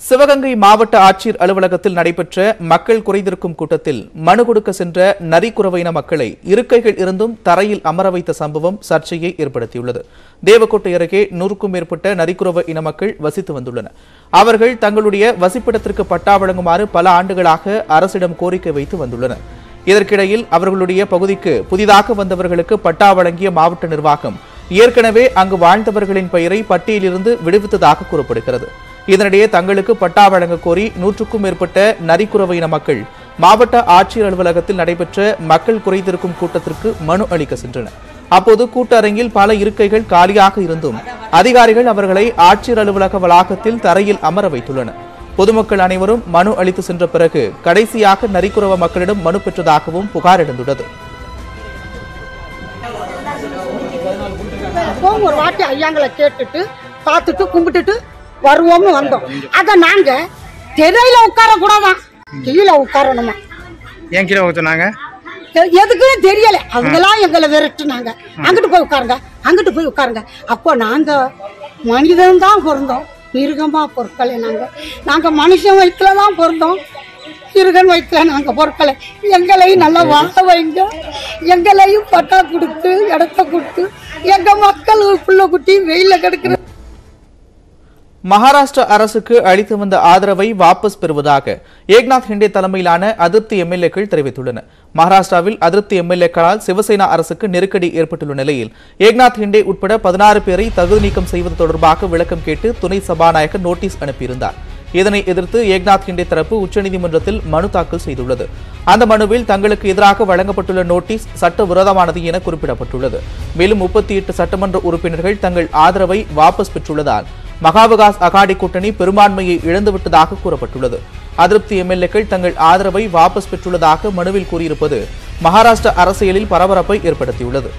சிவகங்கை மாவட்ட ஆட்சியர் அலுவலகத்தில் நடைபெற்ற மக்கள் குறைதீர்க்கும் கூட்டத்தில் மனு கொடுக்க சென்ற நரிக்குறவையின மக்களை இருக்கைகள் இருந்தும் தரையில் அமர வைத்த சம்பவம் சர்ச்சையை ஏற்படுத்தியுள்ளது தேவக்கோட்டை அருகே நூறுக்கும் மேற்பட்ட நரிக்குறவ இன மக்கள் வசித்து வந்துள்ளனர் அவர்கள் தங்களுடைய வசிப்பிடத்திற்கு பட்டா வழங்குமாறு பல ஆண்டுகளாக அரசிடம் கோரிக்கை வைத்து வந்துள்ளனர் இதற்கிடையில் அவர்களுடைய பகுதிக்கு புதிதாக வந்தவர்களுக்கு பட்டா வழங்கிய மாவட்ட நிர்வாகம் ஏற்கனவே அங்கு வாழ்ந்தவர்களின் பெயரை பட்டியலிருந்து விடுவித்ததாக கூறப்படுகிறது இதனிடையே தங்களுக்கு பட்டா வழங்க கோரி நூற்றுக்கும் மேற்பட்ட நரிக்குறவையின மக்கள் மாவட்ட ஆட்சியர் அலுவலகத்தில் நடைபெற்ற மக்கள் குறைதீர்க்கும் கூட்டத்திற்கு மனு அளிக்க சென்றனர் அப்போது கூட்டரங்கில் பல இருக்கைகள் காலியாக இருந்தும் அதிகாரிகள் அவர்களை ஆட்சியர் அலுவலக வளாகத்தில் தரையில் அமர வைத்துள்ளனர் பொதுமக்கள் அனைவரும் மனு அளித்து சென்ற பிறகு கடைசியாக நரிக்குறவ மக்களிடம் மனு பெற்றதாகவும் புகார் எழுந்துள்ளது அப்போ ஒரு வாட்டி ஐயாங்களை கேட்டுட்டு பார்த்துட்டு கும்பிட்டுட்டு வருவோம்னு வந்தோம் அதை நாங்க திரையில உட்கார கூடாதான் கீழே உட்காரணுமா ஏன் கீழே ஊற்றுனாங்க எ- எதுக்குன்னு தெரியல அவங்கெல்லாம் எங்களை விரட்டுனாங்க அங்கிட்டு போய் உட்காருங்க அங்கிட்டு போய் உட்காருங்க அப்போ நாங்க மனிதன் தான் பிறந்தோம் மிருகமா பொருட்களை நாங்க நாங்க மனுஷன் வயிற்றுல தான் பிறந்தோம் மிருகன் வயிற்றுல நாங்க பொருட்களை எங்களையும் நல்லா வாழ வைங்க எங்களையும் பட்டா கொடுத்து இடத்த கொடுத்து எங்க மக்கள் புள்ள குட்டி வெயில கிடக்குற மகாராஷ்டிரா அரசுக்கு அளித்து வந்த ஆதரவை வாபஸ் பெறுவதாக ஏக்நாத் ஹிண்டே தலைமையிலான அதிருப்தி எம்எல்ஏக்கள் தெரிவித்துள்ளனர் மகாராஷ்டிராவில் அதிருப்தி எம்எல்ஏக்களால் சிவசேனா அரசுக்கு நெருக்கடி ஏற்பட்டுள்ள நிலையில் ஏக்நாத் ஹிண்டே உட்பட பதினாறு பேரை தகுதி நீக்கம் செய்வது தொடர்பாக விளக்கம் கேட்டு துணை சபாநாயகர் நோட்டீஸ் அனுப்பியிருந்தார் இதனை எதிர்த்து ஏக்நாத் ஹிண்டே தரப்பு உச்சநீதிமன்றத்தில் மனு தாக்கல் செய்துள்ளது அந்த மனுவில் தங்களுக்கு எதிராக வழங்கப்பட்டுள்ள நோட்டீஸ் சட்டவிரோதமானது என குறிப்பிடப்பட்டுள்ளது மேலும் முப்பத்தி எட்டு சட்டமன்ற உறுப்பினர்கள் தங்கள் ஆதரவை வாபஸ் பெற்றுள்ளதால் மகாவிகாஸ் அகாடி கூட்டணி பெரும்பான்மையை இழந்துவிட்டதாக கூறப்பட்டுள்ளது அதிருப்தி எம்எல்ஏக்கள் தங்கள் ஆதரவை வாபஸ் பெற்றுள்ளதாக மனுவில் கூறியிருப்பது மகாராஷ்டிரா அரசியலில் பரபரப்பை ஏற்படுத்தியுள்ளது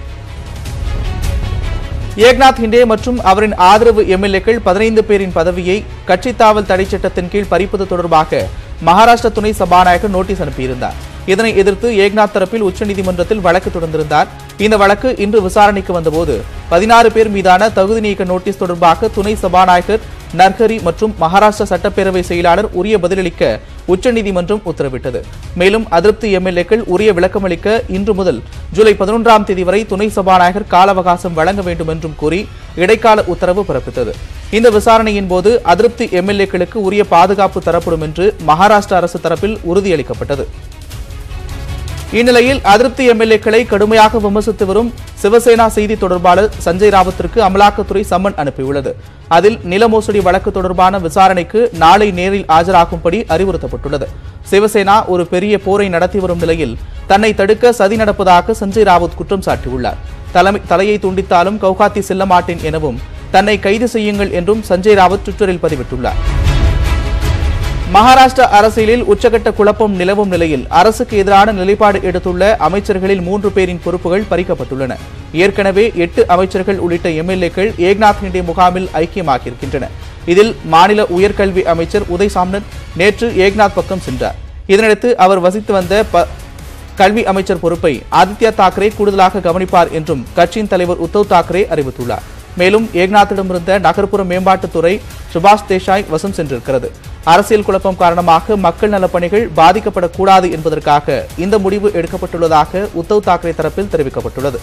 ஏக்நாத் ஹிண்டே மற்றும் அவரின் ஆதரவு எம்எல்ஏக்கள் பதினைந்து பேரின் பதவியை கட்சித் தாவல் தடை சட்டத்தின் கீழ் பறிப்பது தொடர்பாக மகாராஷ்டிரா துணை சபாநாயகர் நோட்டீஸ் அனுப்பியிருந்தார் இதனை எதிர்த்து ஏக்நாத் தரப்பில் உச்சநீதிமன்றத்தில் வழக்கு தொடர்ந்திருந்தார் இந்த வழக்கு இன்று விசாரணைக்கு வந்தபோது பதினாறு பேர் மீதான தகுதி நீக்க நோட்டீஸ் தொடர்பாக துணை சபாநாயகர் நர்ஹரி மற்றும் மகாராஷ்டிரா சட்டப்பேரவை செயலாளர் உரிய பதிலளிக்க உச்சநீதிமன்றம் உத்தரவிட்டது மேலும் அதிருப்தி எம்எல்ஏக்கள் உரிய விளக்கமளிக்க இன்று முதல் ஜூலை பதினொன்றாம் தேதி வரை துணை சபாநாயகர் கால அவகாசம் வழங்க வேண்டும் என்றும் கூறி இடைக்கால உத்தரவு பிறப்பித்தது இந்த விசாரணையின் போது அதிருப்தி எம்எல்ஏக்களுக்கு உரிய பாதுகாப்பு தரப்படும் என்று மகாராஷ்டிரா அரசு தரப்பில் உறுதியளிக்கப்பட்டது இந்நிலையில் அதிருப்தி எம்எல்ஏக்களை கடுமையாக விமர்சித்து வரும் சிவசேனா செய்தி தொடர்பாளர் சஞ்சய் ராவத்திற்கு அமலாக்கத்துறை சம்மன் அனுப்பியுள்ளது அதில் நில மோசடி வழக்கு தொடர்பான விசாரணைக்கு நாளை நேரில் ஆஜராகும்படி அறிவுறுத்தப்பட்டுள்ளது சிவசேனா ஒரு பெரிய போரை நடத்தி வரும் நிலையில் தன்னை தடுக்க சதி நடப்பதாக சஞ்சய் ராவத் குற்றம் சாட்டியுள்ளார் தலைமை தலையை துண்டித்தாலும் கவுகாத்தி செல்ல மாட்டேன் எனவும் தன்னை கைது செய்யுங்கள் என்றும் சஞ்சய் ராவத் ட்விட்டரில் பதிவிட்டுள்ளார் மகாராஷ்டிரா அரசியலில் உச்சகட்ட குழப்பம் நிலவும் நிலையில் அரசுக்கு எதிரான நிலைப்பாடு எடுத்துள்ள அமைச்சர்களில் மூன்று பேரின் பொறுப்புகள் பறிக்கப்பட்டுள்ளன ஏற்கனவே எட்டு அமைச்சர்கள் உள்ளிட்ட எம்எல்ஏக்கள் ஏக்நாத் ஹிண்டே முகாமில் ஐக்கியமாகியிருக்கின்றனர் இதில் மாநில உயர்கல்வி அமைச்சர் உதய் சாம்னத் நேற்று ஏக்நாத் பக்கம் சென்றார் இதனையடுத்து அவர் வசித்து வந்த ப- கல்வி அமைச்சர் பொறுப்பை ஆதித்யா தாக்கரே கூடுதலாக கவனிப்பார் என்றும் கட்சியின் தலைவர் உத்தவ் தாக்கரே அறிவித்துள்ளார் மேலும் ஏக்நாத்திடமிருந்த நகர்ப்புற மேம்பாட்டுத்துறை சுபாஷ் தேசாய் வசம் சென்றிருக்கிறது அரசியல் குழப்பம் காரணமாக மக்கள் நலப் பணிகள் பாதிக்கப்படக்கூடாது என்பதற்காக இந்த முடிவு எடுக்கப்பட்டுள்ளதாக உத்தவ் தாக்கரே தரப்பில் தெரிவிக்கப்பட்டுள்ளது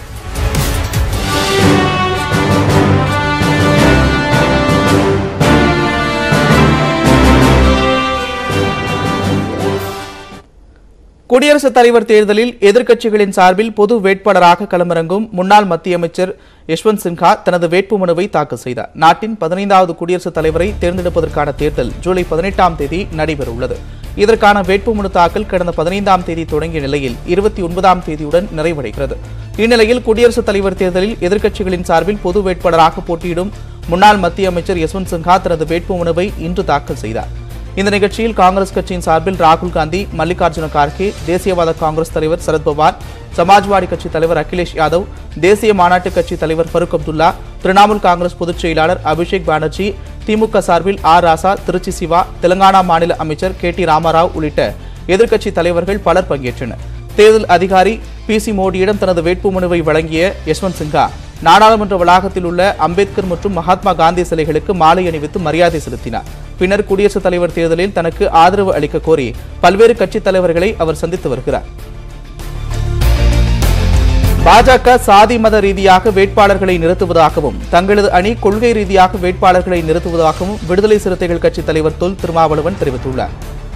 குடியரசுத் தலைவர் தேர்தலில் எதிர்க்கட்சிகளின் சார்பில் பொது வேட்பாளராக களமிறங்கும் முன்னாள் மத்திய அமைச்சர் யஷ்வந்த் சின்ஹா தனது வேட்புமனுவை தாக்கல் செய்தார் நாட்டின் பதினைந்தாவது குடியரசுத் தலைவரை தேர்ந்தெடுப்பதற்கான தேர்தல் ஜூலை பதினெட்டாம் தேதி நடைபெறவுள்ளது இதற்கான வேட்புமனு தாக்கல் கடந்த பதினைந்தாம் தேதி தொடங்கிய நிலையில் இருபத்தி ஒன்பதாம் தேதியுடன் நிறைவடைகிறது இந்நிலையில் குடியரசுத் தலைவர் தேர்தலில் எதிர்க்கட்சிகளின் சார்பில் பொது வேட்பாளராக போட்டியிடும் முன்னாள் மத்திய அமைச்சர் யஷ்வந்த் சின்ஹா தனது வேட்புமனுவை இன்று தாக்கல் செய்தார் இந்த நிகழ்ச்சியில் காங்கிரஸ் கட்சியின் சார்பில் ராகுல் காந்தி மல்லிகார்ஜுன கார்கே தேசியவாத காங்கிரஸ் தலைவர் சரத்பவார் சமாஜ்வாடி கட்சி தலைவர் அகிலேஷ் யாதவ் தேசிய மாநாட்டு கட்சி தலைவர் ஃபருக் அப்துல்லா திரிணாமுல் காங்கிரஸ் பொதுச் செயலாளர் அபிஷேக் பானர்ஜி திமுக சார்பில் ஆர் ராசா திருச்சி சிவா தெலங்கானா மாநில அமைச்சர் கே டி ராமராவ் உள்ளிட்ட எதிர்க்கட்சி தலைவர்கள் பலர் பங்கேற்றனர் தேர்தல் அதிகாரி பி சி மோடியிடம் தனது வேட்புமனுவை வழங்கிய யஷ்வந்த் சின்ஹா நாடாளுமன்ற வளாகத்தில் உள்ள அம்பேத்கர் மற்றும் மகாத்மா காந்தி சிலைகளுக்கு மாலை அணிவித்து மரியாதை செலுத்தினார் பின்னர் குடியரசுத் தலைவர் தேர்தலில் தனக்கு ஆதரவு அளிக்க கோரி பல்வேறு கட்சித் தலைவர்களை அவர் சந்தித்து வருகிறார் பாஜக சாதி மத ரீதியாக வேட்பாளர்களை நிறுத்துவதாகவும் தங்களது அணி கொள்கை ரீதியாக வேட்பாளர்களை நிறுத்துவதாகவும் விடுதலை சிறுத்தைகள் கட்சித் தலைவர் தொல் திருமாவளவன் தெரிவித்துள்ளார்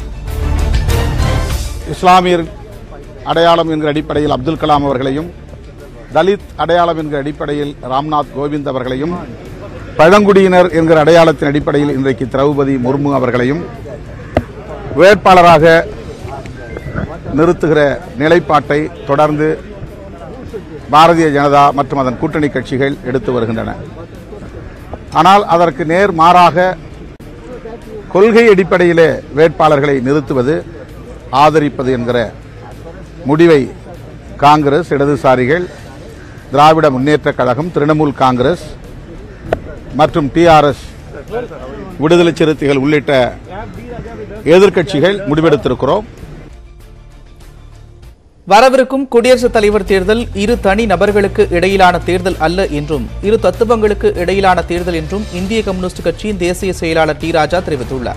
இஸ்லாமியர் அடையாளம் என்கிற அடிப்படையில் அப்துல் கலாம் அவர்களையும் தலித் அடையாளம் என்கிற அடிப்படையில் ராம்நாத் கோவிந்த் அவர்களையும் பழங்குடியினர் என்கிற அடையாளத்தின் அடிப்படையில் இன்றைக்கு திரௌபதி முர்மு அவர்களையும் வேட்பாளராக நிறுத்துகிற நிலைப்பாட்டை தொடர்ந்து பாரதிய ஜனதா மற்றும் அதன் கூட்டணி கட்சிகள் எடுத்து வருகின்றன ஆனால் அதற்கு நேர் மாறாக கொள்கை அடிப்படையிலே வேட்பாளர்களை நிறுத்துவது ஆதரிப்பது என்கிற முடிவை காங்கிரஸ் இடதுசாரிகள் திராவிட முன்னேற்றக் கழகம் திரிணாமுல் காங்கிரஸ் மற்றும் டிஆர்எஸ் விடுதலை சிறுத்தைகள் உள்ளிட்ட எதிர்க்கட்சிகள் முடிவெடுத்திருக்கிறோம் வரவிருக்கும் குடியரசுத் தலைவர் தேர்தல் இரு தனி நபர்களுக்கு இடையிலான தேர்தல் அல்ல என்றும் இரு தத்துவங்களுக்கு இடையிலான தேர்தல் என்றும் இந்திய கம்யூனிஸ்ட் கட்சியின் தேசிய செயலாளர் டி ராஜா தெரிவித்துள்ளார்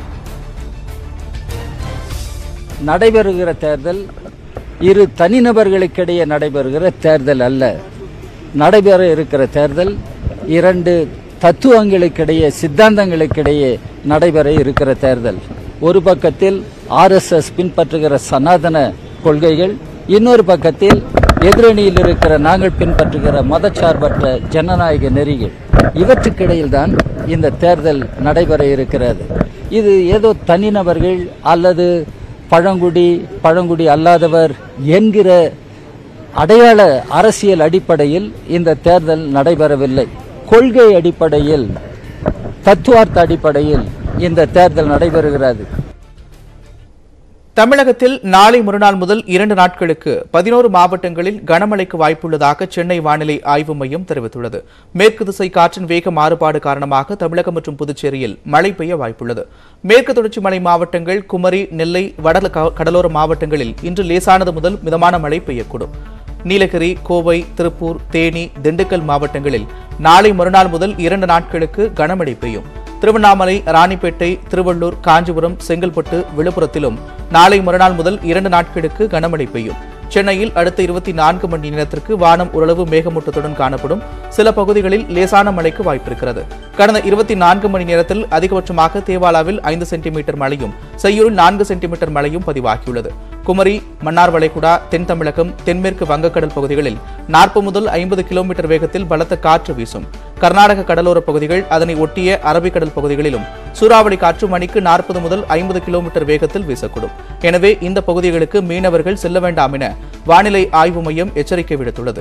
நடைபெறுகிற தேர்தல் இரு தனிநபர்களுக்கிடையே நடைபெறுகிற தேர்தல் அல்ல நடைபெற இருக்கிற தேர்தல் இரண்டு தத்துவங்களுக்கிடையே சித்தாந்தங்களுக்கிடையே நடைபெற இருக்கிற தேர்தல் ஒரு பக்கத்தில் ஆர்எஸ்எஸ் பின்பற்றுகிற சனாதன கொள்கைகள் இன்னொரு பக்கத்தில் எதிரணியில் இருக்கிற நாங்கள் பின்பற்றுகிற மதச்சார்பற்ற ஜனநாயக நெறிகள் இவற்றுக்கிடையில்தான் இந்த தேர்தல் நடைபெற இருக்கிறது இது ஏதோ தனிநபர்கள் அல்லது பழங்குடி பழங்குடி அல்லாதவர் என்கிற அடையாள அரசியல் அடிப்படையில் இந்த தேர்தல் நடைபெறவில்லை கொள்கை அடிப்படையில் தத்துவார்த்த அடிப்படையில் இந்த தேர்தல் நடைபெறுகிறது தமிழகத்தில் நாளை மறுநாள் முதல் இரண்டு நாட்களுக்கு பதினோரு மாவட்டங்களில் கனமழைக்கு வாய்ப்புள்ளதாக சென்னை வானிலை ஆய்வு மையம் தெரிவித்துள்ளது மேற்கு திசை காற்றின் வேக மாறுபாடு காரணமாக தமிழகம் மற்றும் புதுச்சேரியில் மழை பெய்ய வாய்ப்புள்ளது மேற்கு தொடர்ச்சி மலை மாவட்டங்கள் குமரி நெல்லை வட க- கடலோர மாவட்டங்களில் இன்று லேசானது முதல் மிதமான மழை பெய்யக்கூடும் நீலகிரி கோவை திருப்பூர் தேனி திண்டுக்கல் மாவட்டங்களில் நாளை மறுநாள் முதல் இரண்டு நாட்களுக்கு கனமழை பெய்யும் திருவண்ணாமலை ராணிப்பேட்டை திருவள்ளூர் காஞ்சிபுரம் செங்கல்பட்டு விழுப்புரத்திலும் நாளை மறுநாள் முதல் இரண்டு நாட்களுக்கு கனமழை பெய்யும் சென்னையில் அடுத்த இருபத்தி நான்கு மணி நேரத்திற்கு வானம் ஓரளவு மேகமூட்டத்துடன் காணப்படும் சில பகுதிகளில் லேசான மழைக்கு வாய்ப்பிருக்கிறது கடந்த இருபத்தி நான்கு மணி நேரத்தில் அதிகபட்சமாக தேவாலாவில் ஐந்து சென்டிமீட்டர் மழையும் செய்யூரில் நான்கு சென்டிமீட்டர் மழையும் பதிவாகியுள்ளது குமரி மன்னார் வளைகுடா தென் தமிழகம் தென்மேற்கு வங்கக்கடல் பகுதிகளில் நாற்பது முதல் ஐம்பது கிலோமீட்டர் வேகத்தில் பலத்த காற்று வீசும் கர்நாடக கடலோர பகுதிகள் அதனை ஒட்டிய அரபிக்கடல் பகுதிகளிலும் சூறாவளி காற்று மணிக்கு நாற்பது முதல் ஐம்பது கிலோமீட்டர் வேகத்தில் வீசக்கூடும் எனவே இந்த பகுதிகளுக்கு மீனவர்கள் செல்ல வேண்டாம் என வானிலை ஆய்வு மையம் எச்சரிக்கை விடுத்துள்ளது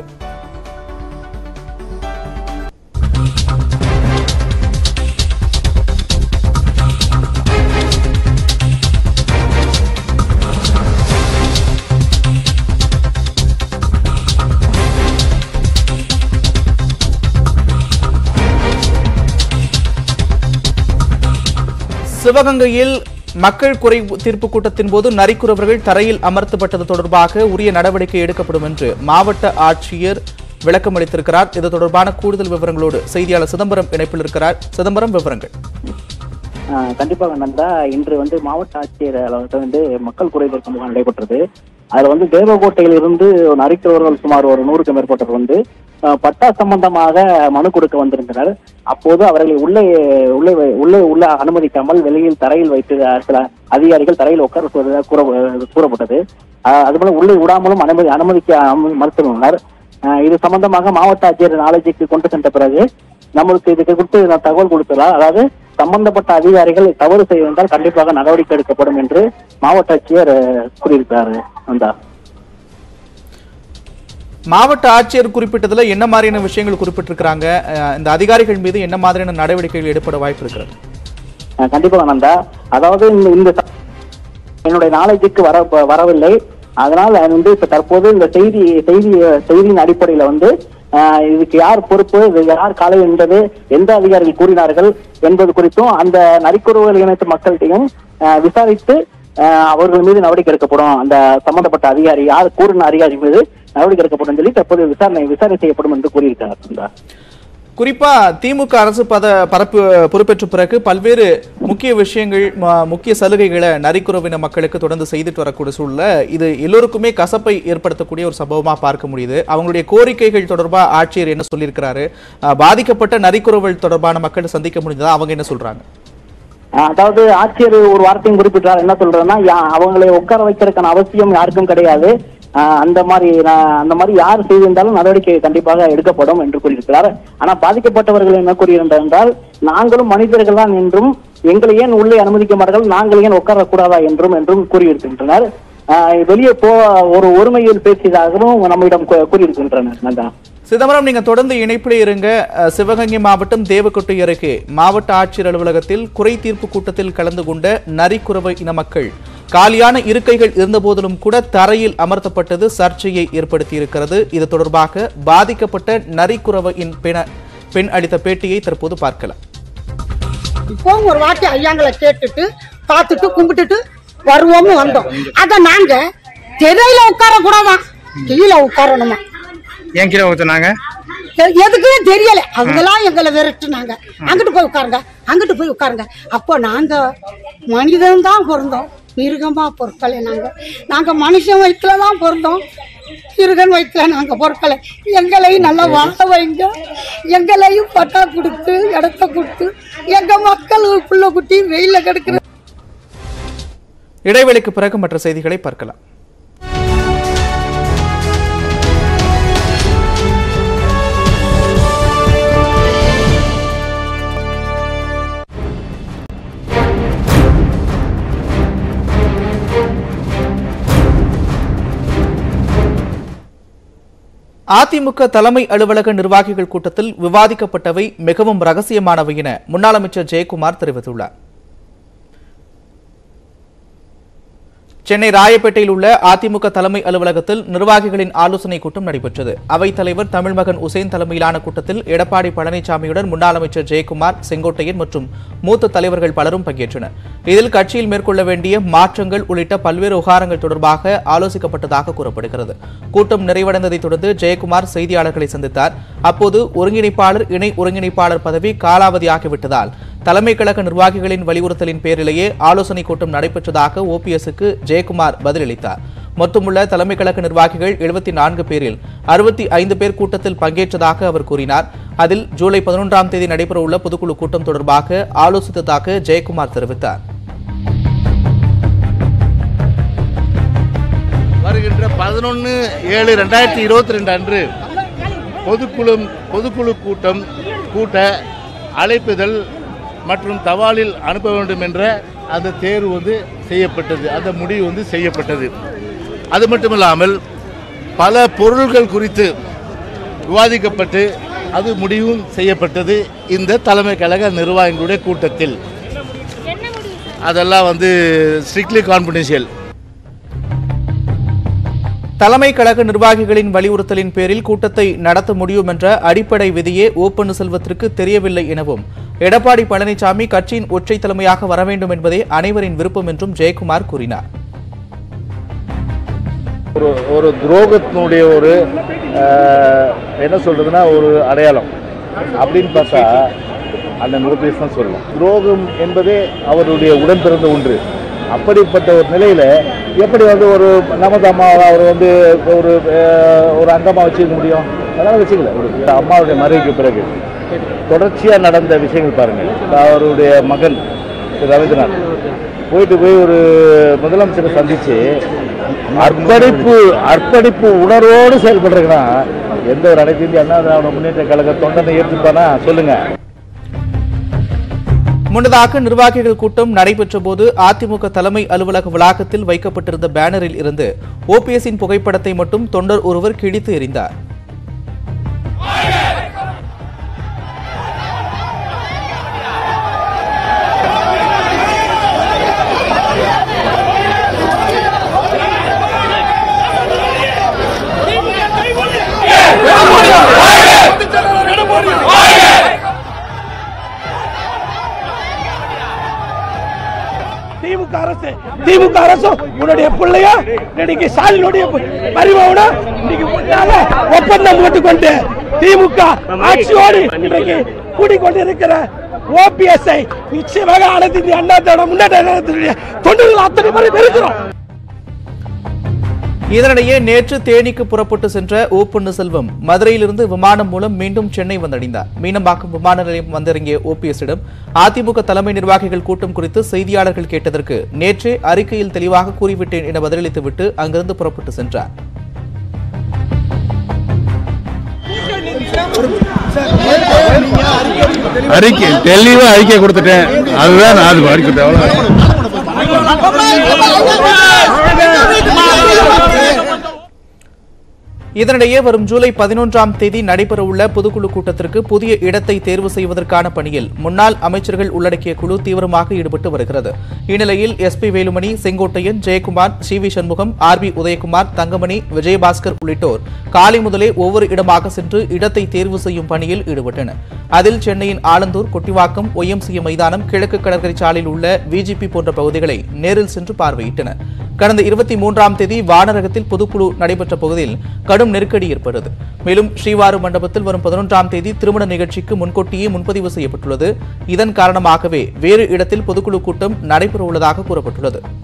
சிவகங்கையில் மக்கள் குறை தீர்ப்பு கூட்டத்தின் போது நரிக்குறவர்கள் தரையில் அமர்த்தப்பட்டது தொடர்பாக உரிய நடவடிக்கை எடுக்கப்படும் என்று மாவட்ட ஆட்சியர் விளக்கம் அளித்திருக்கிறார் இது தொடர்பான கூடுதல் விவரங்களோடு செய்தியாளர் சிதம்பரம் இணைப்பில் இருக்கிறார் சிதம்பரம் விவரங்கள் ஆஹ் கண்டிப்பாக நந்தா இன்று வந்து மாவட்ட ஆட்சியர் அலுவலகத்தில் வந்து மக்கள் குறைதீர்ப்பு முகாம் நடைபெற்றது அதுல வந்து தேவகோட்டையில் இருந்து நரிக்கிறவர்கள் சுமார் ஒரு நூறுக்கும் மேற்பட்டவர் வந்து ஆஹ் பட்டா சம்பந்தமாக மனு கொடுக்க வந்திருந்தனர் அப்போது அவர்களை உள்ளே உள்ளே வை- உள்ளே உள்ள அனுமதிக்காமல் வெளியில் தரையில் வைத்து ஆஹ் சில அதிகாரிகள் தரையில் உட்கார சொல்வதாக கூற கூறப்பட்டது ஆஹ் அதுபோல உள்ளே விடாமலும் அனுமதி அனுமதிக்க அம- மறுத்துள்ளனர் ஆஹ் இது சம்பந்தமாக மாவட்ட ஆட்சியர் நாலேஜுக்கு கொண்டு சென்ற பிறகு நம்மளுக்கு இதுக்கு குறித்து நான் தகவல் கொடுத்துள்ளார் அதாவது சம்பந்தப்பட்ட அதிகாரிகள் தவறு செய்திருந்தால் கண்டிப்பாக நடவடிக்கை எடுக்கப்படும் என்று மாவட்ட ஆட்சியர் அஹ், கூறியிருக்கிறாரு நந்தா மாவட்ட ஆட்சியர் குறிப்பிட்டதுல என்ன மாதிரியான விஷயங்கள் குறிப்பிட்டிருக்கிறாங்க அஹ், இந்த அதிகாரிகள் மீது என்ன மாதிரியான நடவடிக்கைகள் எடுப்பட வாய்ப்பு இருக்கிறது அஹ், கண்டிப்பாக நந்தா அதாவது இந்த இந்த த- என்னுடைய நாலேஜுக்கு வர வரவில்லை அதனால் வந்து இப்ப தற்போது இந்த செய்தி செய்தி செய்தியின் அடிப்படையில வந்து அஹ், இதுக்கு யார் பொறுப்பு இது யார் காலை என்பது எந்த அதிகாரிகள் கூறினார்கள் என்பது குறித்தும் அந்த நரிக்குறவுகள் இணைத்த மக்கள்கிட்டையும் அஹ், விசாரித்து அஹ், அவர்கள் மீது நடவடிக்கை எடுக்கப்படும் அந்த சம்பந்தப்பட்ட அதிகாரி யார் கூறின அதிகாரி மீது நடவடிக்கை எடுக்கப்படும் சொல்லி தற்போது விசாரணை விசாரணை செய்யப்படும் என்று கூறியிருக்காங்க நந்தா. குறிப்பா திமுக அரசு பத பரப்பு பொறுப்பேற்ற பிறகு பல்வேறு முக்கிய விஷயங்கள் ம- முக்கிய சலுகைகளை நரிக்குறவின மக்களுக்கு தொடர்ந்து செய்துட்டு வரக்கூடிய சூழல்ல இது எல்லோருக்குமே கசப்பை ஏற்படுத்தக்கூடிய ஒரு சம்பவமா பார்க்க முடியுது அவங்களுடைய கோரிக்கைகள் தொடர்பா ஆட்சியர் என்ன சொல்லியிருக்கிறாரு அஹ், பாதிக்கப்பட்ட நரிக்குறவல் தொடர்பான மக்களை சந்திக்க முடிஞ்சதா அவங்க என்ன சொல்றாங்க ஆஹ் அதாவது ஆட்சியர் ஒரு வார்த்தையும் குறிப்பிட்டார் என்ன சொல்றதுன்னா யா- அவங்களை உட்கார வைக்கிறதுக்கான அவசியம் யாருக்கும் கிடையாது ஆஹ் அந்த மாதிரி நான் அந்த மாதிரி யார் செய்திருந்தாலும் நடவடிக்கை கண்டிப்பாக எடுக்கப்படும் என்று கூறியிருக்கிறார் ஆனா பாதிக்கப்பட்டவர்கள் என்ன கூறுகின்றனர் என்றால் நாங்களும் மனிதர்கள் தான் என்றும் எங்களை ஏன் உள்ளே அனுமதிக்க மாட்டார்கள் நாங்கள் ஏன் உட்காரக்கூடாதா என்றும் என்றும் கூறியிருக்கின்றனர் ஆஹ் வெளியே போ ஒரு ஒருமையில் பேசியதாகவும் நம்மிடம் கூ- கூறியிருக்கின்றனர் நந்தா சிதம்பரம் நீங்க தொடர்ந்து இணைப்பிலே இருங்க அஹ், சிவகங்கை மாவட்டம் தேவக்கொட்டை அருகே மாவட்ட ஆட்சியர் அலுவலகத்தில் குறை தீர்ப்பு கூட்டத்தில் கலந்து கொண்ட நரிக்குறவ இன மக்கள் காலியான இருக்கைகள் இருந்தபோதிலும் கூட தரையில் அமர்த்தப்பட்டது சர்ச்சையை ஏற்படுத்தியிருக்கிறது இது தொடர்பாக பாதிக்கப்பட்ட நரிக்குறவ இன் பெண பெண் அளித்த பேட்டியை தற்போது பார்க்கலாம் இப்போவும் ஒரு வாட்டி ஐயாங்களை கேட்டுட்டு பார்த்துட்டு கும்பிட்டுட்டு வருவோம்னு வந்தோம் அத நாங்க திரையில உட்கார கூடாதான் கீழே உட்காரணுமா ஏன் கீழே ஊத்துனாங்க எ- எதுக்குமே தெரியல அவங்கெல்லாம் எங்களை விரட்டுனாங்க அங்கிட்டு போய் உட்காருங்க அங்கிட்டு போய் உட்காருங்க அப்போ நாங்க மனிதன் தான் பிறந்தோம் மிருகமா பொருட்களை நாங்க நாங்க மனுஷன் வயிற்றுல தான் பிறந்தோம் மிருகன் வயிற்றுல நாங்க பொருட்களை எங்களையும் நல்லா வாழ வைங்க எங்களையும் பட்டா கொடுத்து இடத்த கொடுத்து எங்க மக்கள் புள்ள குட்டி வெயில கிடக்குற இடைவெளிக்கு பிறகு மற்ற செய்திகளை பார்க்கலாம் அதிமுக தலைமை அலுவலக நிர்வாகிகள் கூட்டத்தில் விவாதிக்கப்பட்டவை மிகவும் ரகசியமானவை என முன்னாள் அமைச்சர் ஜெயக்குமார் தெரிவித்துள்ளார் சென்னை ராயப்பேட்டையில் உள்ள அதிமுக தலைமை அலுவலகத்தில் நிர்வாகிகளின் ஆலோசனை கூட்டம் நடைபெற்றது அவைத் தலைவர் தமிழ்மகன் உசேன் தலைமையிலான கூட்டத்தில் எடப்பாடி பழனிசாமியுடன் முன்னாள் அமைச்சர் ஜெயக்குமார் செங்கோட்டையன் மற்றும் மூத்த தலைவர்கள் பலரும் பங்கேற்றனர் இதில் கட்சியில் மேற்கொள்ள வேண்டிய மாற்றங்கள் உள்ளிட்ட பல்வேறு விவகாரங்கள் தொடர்பாக ஆலோசிக்கப்பட்டதாக கூறப்படுகிறது கூட்டம் நிறைவடைந்ததைத் தொடர்ந்து ஜெயக்குமார் செய்தியாளர்களை சந்தித்தார் அப்போது ஒருங்கிணைப்பாளர் இணை ஒருங்கிணைப்பாளர் பதவி காலாவதியாகிவிட்டதால் தலைமை கழக நிர்வாகிகளின் வலியுறுத்தலின் பேரிலேயே ஆலோசனை கூட்டம் நடைபெற்றதாக ஓபிஎஸ்க்கு ஜெயக்குமார் பதிலளித்தார் மொத்தமுள்ள தலைமை கழக நிர்வாகிகள் எழுபத்தி நான்கு பேரில் அறுபத்தி ஐந்து பேர் கூட்டத்தில் பங்கேற்றதாக அவர் கூறினார் அதில் ஜூலை பதினொன்றாம் தேதி நடைபெறவுள்ள பொதுக்குழு கூட்டம் தொடர்பாக ஆலோசித்ததாக ஜெயக்குமார் தெரிவித்தார் வருகின்ற பதினொன்று ஏழு ரெண்டாயிரத்தி இருபத்தி ரெண்டு அன்று பொதுக்குழு பொதுக்குழு கூட்டம் கூட்ட அழைப்புதல் மற்றும் தபாலில் அனுப்ப வேண்டும் என்ற அந்த தேர்வு வந்து செய்யப்பட்டது அந்த முடிவு வந்து செய்யப்பட்டது அது மட்டுமில்லாமல் பல பொருள்கள் குறித்து விவாதிக்கப்பட்டு அது முடிவும் செய்யப்பட்டது இந்த தலைமை கழக நிர்வாகிகளுடைய கூட்டத்தில் அதெல்லாம் வந்து ஸ்ட்ரிக்ட்லி கான்ஃபிடென்ஷியல் தலைமை கழக நிர்வாகிகளின் வலியுறுத்தலின் பேரில் கூட்டத்தை நடத்த முடியும் என்ற அடிப்படை விதியே ஓ பன்னீர்செல்வத்திற்கு தெரியவில்லை எனவும் எடப்பாடி பழனிசாமி கட்சியின் ஒற்றை தலைமையாக வர வேண்டும் என்பதே அனைவரின் விருப்பம் என்றும் ஜெயக்குமார் கூறினார் ஒரு ஒரு துரோகத்தினுடைய ஒரு அஹ், என்ன சொல்றதுன்னா ஒரு அடையாளம் அப்படின்னு பார்த்தா அந்த முகப்பேஸ் தான் சொல்லலாம் துரோகம் என்பதே அவருடைய உடன் பிறந்த ஒன்று அப்படிப்பட்ட ஒரு நிலையில எப்படி வந்து ஒரு நமது அம்மாவை அவர் வந்து ஒரு அஹ், ஒரு அங்கமாக வச்சுக்க முடியும் அதனால வச்சுக்கல ஒரு அம்மாவுடைய மறைவுக்கு பிறகு தொடர்ச்சியாக நடந்த விஷயங்கள் பாருங்க அவருடைய மகன் திரு ரவீந்திரநாத் போயிட்டு போய் ஒரு முதலமைச்சரை சந்திச்சு அர்ப்பணிப்பு அர்ப்பணிப்பு உணர்வோடு செயல்படுறதுன்னா எந்த ஒரு அனைத்து இந்திய அண்ணா திராவிட முன்னேற்ற கழக தொண்டனை ஏற்றுப்பானா சொல்லுங்க முன்னதாக நிர்வாகிகள் கூட்டம் நடைபெற்ற போது அதிமுக தலைமை அலுவலக வளாகத்தில் வைக்கப்பட்டிருந்த பேனரில் இருந்து ஓபிஎஸ்ஸின் புகைப்படத்தை மட்டும் தொண்டர் ஒருவர் கிழித்து எறிந்தார் திமுக அரசு திமுக அரசும் உன்னுடைய பிள்ளையும் இன்னைக்கு ஸ்டாலினுடைய பரிமாவோட இன்னைக்கு முன்னால ஒப்பந்தம் போட்டுக்கொண்டு திமுக ஆட்சியோடு இன்றைக்கு கூடிக்கொண்டிருக்கிற ஓபிஎஸ்ஐ நிச்சயமாக அனைத்து இந்திய அண்ணா திராவிட முன்னேற்ற கழகத்தினுடைய தொண்டர்கள் அத்தனை பேரும் இருக்கிறோம் இதனிடையே நேற்று தேனிக்கு புறப்பட்டு சென்ற ஓ பன்னீர்செல்வம் மதுரையிலிருந்து விமானம் மூலம் மீண்டும் சென்னை வந்தடைந்தார் மீனம்பாக்கம் விமான நிலையம் வந்திறங்கிய ஓபிஎஸ்ஸிடம் அதிமுக தலைமை நிர்வாகிகள் கூட்டம் குறித்து செய்தியாளர்கள் கேட்டதற்கு நேற்றே அறிக்கையில் தெளிவாக கூறிவிட்டேன் என பதிலளித்துவிட்டு அங்கிருந்து புறப்பட்டு சென்றார் அறிக்கை தெளிவா அறிக்கை கொடுத்துட்டேன் அதுதான் நான் அது அறிக்கை அவ்வளவு இதனிடையே வரும் ஜூலை பதினொன்றாம் தேதி நடைபெறவுள்ள பொதுக்குழு கூட்டத்திற்கு புதிய இடத்தை தேர்வு செய்வதற்கான பணியில் முன்னாள் அமைச்சர்கள் உள்ளடக்கிய குழு தீவிரமாக ஈடுபட்டு வருகிறது இந்நிலையில் S P Velumani Sengottaiyan Jayakumar C V Shanmugam R B Udhayakumar Thangamani Vijayabaskar உள்ளிட்டோர் காலை முதலே ஒவ்வொரு இடமாக சென்று இடத்தை தேர்வு செய்யும் பணியில் ஈடுபட்டனர் அதில் சென்னையின் ஆலந்தூர் கொட்டிவாக்கம் ஒய்எம்சிஏ மைதானம் கிழக்கு கடற்கரை சாலையில் உள்ள விஜிபி போன்ற பகுதிகளை நேரில் சென்று பார்வையிட்டனர் கடந்த இருபத்தி மூன்றாம் தேதி வானரகத்தில் பொதுக்குழு நடைபெற்ற பகுதியில் கடும் நெருக்கடி ஏற்பட்டது மேலும் ஸ்ரீவாரு மண்டபத்தில் வரும் பதினொன்றாம் தேதி திருமண நிகழ்ச்சிக்கு முன்கூட்டியே முன்பதிவு செய்யப்பட்டுள்ளது இதன் காரணமாகவே வேறு இடத்தில் பொதுக்குழு கூட்டம் நடைபெறவுள்ளதாக கூறப்பட்டுள்ளது